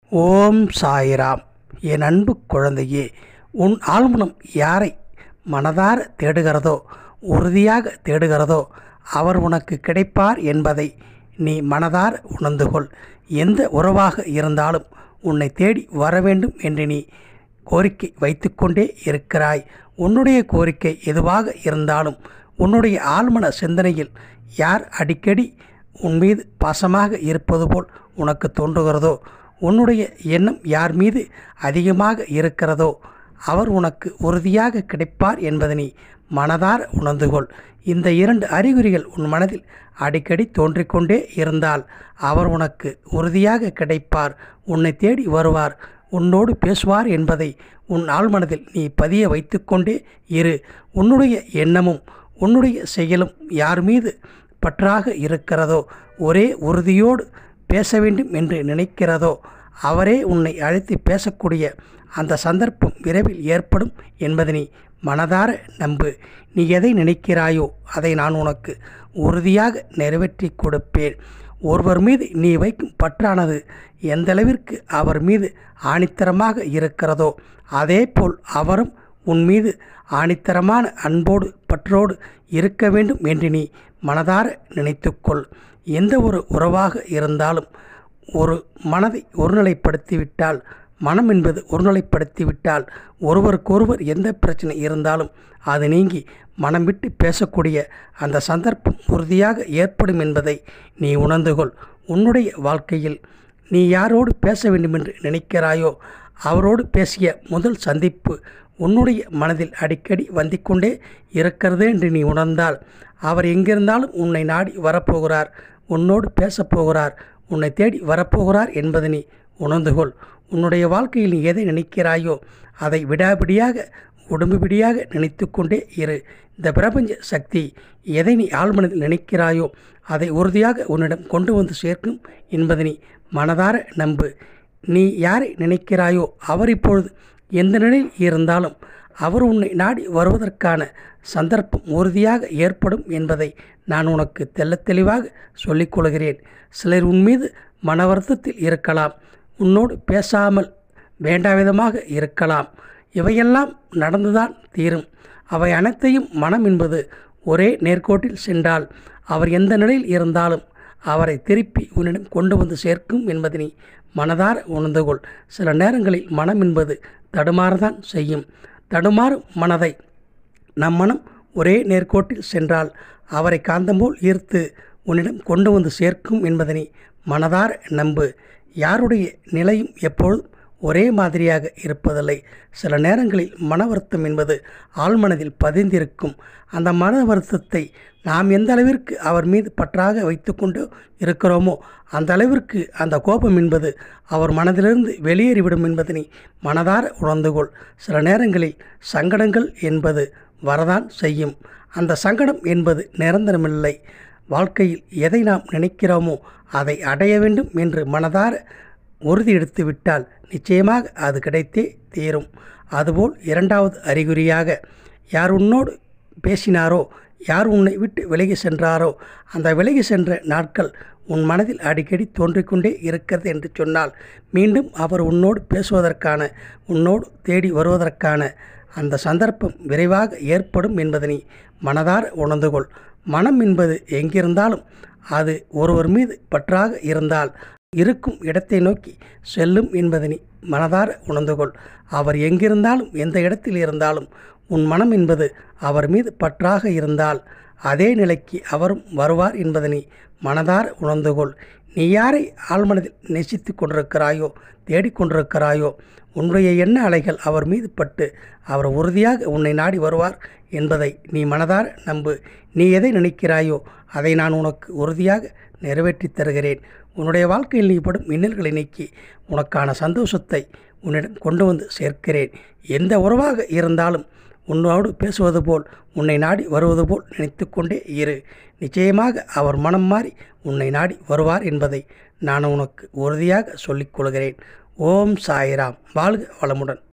ஓம் சாய்ராம் என் அன்பு குழந்தையே உன் ஆழ்மனம் யாரை மனதார தேடுகிறதோ உறுதியாக தேடுகிறதோ அவர் உனக்கு கிடைப்பார் என்பதை நீ மனதார உணர்ந்து கொள் எந்த உறவாக இருந்தாலும் உன்னை தேடி வர வேண்டும் என்று நீ கோரிக்கை வைத்துக்கொண்டே இருக்கிறாய் உன்னுடைய கோரிக்கை எதுவாக இருந்தாலும் உன்னுடைய ஆழ்மன சிந்தனையில் யார் அடிக்கடி உன் மீது பாசமாக இருப்பது போல் உனக்கு தோன்றுகிறதோ உன்னுடைய எண்ணம் யார் மீது அதிகமாக இருக்கிறதோ அவர் உனக்கு உறுதியாக கிடைப்பார் என்பதை நீ மனதார உணர்ந்து கொள் இந்த இரண்டு அறிகுறிகள் உன் மனதில் அடிக்கடி தோன்றிக்கொண்டே இருந்தால் அவர் உனக்கு உறுதியாக கிடைப்பார் உன்னை தேடி வருவார் உன்னோடு பேசுவார் என்பதை உன் ஆழ்மனதில் நீ பதிய வைத்துக்கொண்டே இரு உன்னுடைய எண்ணமும் உன்னுடைய செயலும் யார் மீது பற்றாக இருக்கிறதோ ஒரே உறுதியோடு பேச வேண்டும் என்று நினைக்கிறதோ அவரே உன்னை அழைத்து பேசக்கூடிய அந்த சந்தர்ப்பம் விரைவில் ஏற்படும் என்பதை நீ மனதார நம்பு நீ எதை நினைக்கிறாயோ அதை நான் உனக்கு உறுதியாக நிறைவேற்றி கொடுப்பேன் ஒருவர் மீது நீ வைக்கும் பற்றானது எந்தளவிற்கு அவர் மீது ஆணித்தரமாக இருக்கிறதோ அதேபோல் அவரும் உன் மீது ஆணித்தரமான அன்போடு பற்றோடு இருக்க வேண்டும் என்று நீ மனதார நினைத்துக்கொள் எந்த ஒரு உறவாக இருந்தாலும் ஒரு மனதை ஒருநிலைப்படுத்திவிட்டால் மனம் என்பது ஒருநிலைப்படுத்திவிட்டால் ஒருவருக்கொருவர் எந்த பிரச்சனை இருந்தாலும் அது நீங்கி மனம் விட்டு பேசக்கூடிய அந்த சந்தர்ப்பம் உறுதியாக ஏற்படும் என்பதை நீ உணர்ந்து கொள் உன்னுடைய வாழ்க்கையில் நீ யாரோடு பேச வேண்டுமென்று நினைக்கிறாயோ அவரோடு பேசிய முதல் சந்திப்பு உன்னுடைய மனதில் அடிக்கடி வந்திக்கொண்டே இருக்கிறது என்று நீ உணர்ந்தால் அவர் எங்கிருந்தாலும் உன்னை நாடி வரப்போகிறார் உன்னோடு பேசப்போகிறார் உன்னை தேடி வரப்போகிறார் என்பதை நீ உணர்ந்து கொள் உன்னுடைய வாழ்க்கையில் நீ எதை நினைக்கிறாயோ அதை விடாபிடியாக உடம்புபிடியாக நினைத்து கொண்டே இரு இந்த பிரபஞ்ச சக்தி எதை நீ ஆழ்மனதில் நினைக்கிறாயோ அதை உறுதியாக உன்னிடம் கொண்டு வந்து சேர்க்கும் என்பதை நீ மனதார நம்பு நீ யாரை நினைக்கிறாயோ அவர் இப்பொழுது எந்த நிலையில் இருந்தாலும் அவர் உன்னை நாடி வருவதற்கான சந்தர்ப்பம் உறுதியாக ஏற்படும் என்பதை நான் உனக்கு தெள்ளத் தெளிவாக சொல்லிக் கொள்கிறேன் சிலர் உன் மீது மன வருத்தத்தில் இருக்கலாம் உன்னோடு பேசாமல் வேண்டாவிதமாக இருக்கலாம் இவையெல்லாம் நடந்துதான் தீரும் அவை அனைத்தையும் மனம் என்பது ஒரே நேர்கோட்டில் சென்றால் அவர் எந்த நிலையில் இருந்தாலும் அவரை திருப்பி உன்னிடம் கொண்டு வந்து சேர்க்கும் என்பதை நீ மனதார உணர்ந்து கொள் சில நேரங்களில் மனம் என்பது தடுமாறதான் செய்யும் தடுமாறும் மனதை நம் மனம் ஒரே நேர்கோட்டில் சென்றால் அவரை காந்தம் போல் ஈர்த்து உன்னிடம் கொண்டு வந்து சேர்க்கும் என்பதை நீ மனதார நம்பு யாருடைய நிலையும் எப்பொழுதும் ஒரே மாதிரியாக இருப்பதில்லை சில நேரங்களில் மன வருத்தம் என்பது ஆழ்மனதில் பதிந்திருக்கும் அந்த மன வருத்தத்தை நாம் எந்த அளவிற்கு அவர் மீது பற்றாக வைத்துக்கொண்டு இருக்கிறோமோ அந்த அளவிற்கு அந்த கோபம் என்பது அவர் மனதிலிருந்து வெளியேறிவிடும் என்பதனை மனதார உணர்ந்து கொள் சில நேரங்களில் சங்கடங்கள் என்பது வரதான் செய்யும் அந்த சங்கடம் என்பது நிரந்தரமில்லை வாழ்க்கையில் எதை நாம் நினைக்கிறோமோ அதை அடைய வேண்டும் என்று மனதார உறுதி எடுத்து விட்டால் நிச்சயமாக அது கிடைத்தே தீரும் அதுபோல் இரண்டாவது அறிகுறியாக யார் உன்னோடு பேசினாரோ யார் உன்னை விட்டு விலகி சென்றாரோ அந்த விலகி சென்ற நாட்கள் உன் மனதில் அடிக்கடி தோன்றிக்கொண்டே இருக்கிறது என்று சொன்னால் மீண்டும் அவர் உன்னோடு பேசுவதற்கான உன்னோடு தேடி வருவதற்கான அந்த சந்தர்ப்பம் விரைவாக ஏற்படும் என்பதை நீ மனதார உணர்ந்து கொள் மனம் என்பது எங்கிருந்தாலும் அது ஒருவர் மீது பற்றாக இருந்தால் இருக்கும் இடத்தை நோக்கி செல்லும் என்பதை நீ மனதார உணர்ந்து கொள் அவர் எங்கிருந்தாலும் எந்த இடத்தில் இருந்தாலும் உன் மனம் என்பது அவர் மீது பற்றாக இருந்தால் அதே நிலைக்கு அவரும் வருவார் என்பதை நீ மனதார உணர்ந்து கொள் நீ யாரை ஆழ்மனதில் நேசித்து கொண்டிருக்கிறாயோ தேடிக்கொண்டிருக்கிறாயோ உன்னுடைய எண்ண அலைகள் அவர் மீது பட்டு அவர் உறுதியாக உன்னை நாடி வருவார் என்பதை நீ மனதார நம்பு நீ எதை நினைக்கிறாயோ அதை நான் உனக்கு உறுதியாக நிறைவேற்றி தருகிறேன் உன்னுடைய வாழ்க்கையில் நீ படும் மின்னல்களை நீக்கி உனக்கான சந்தோஷத்தை உன்னிடம் கொண்டு வந்து சேர்க்கிறேன் எந்த உறவாக இருந்தாலும் உன்னோடு பேசுவது போல் உன்னை நாடி வருவது போல் நினைத்து கொண்டே இரு நிச்சயமாக அவர் மனம் மாறி உன்னை நாடி வருவார் என்பதை நான் உனக்கு உறுதியாக சொல்லிக் கொள்கிறேன் ஓம் சாய்ராம் வாழ்க வளமுடன்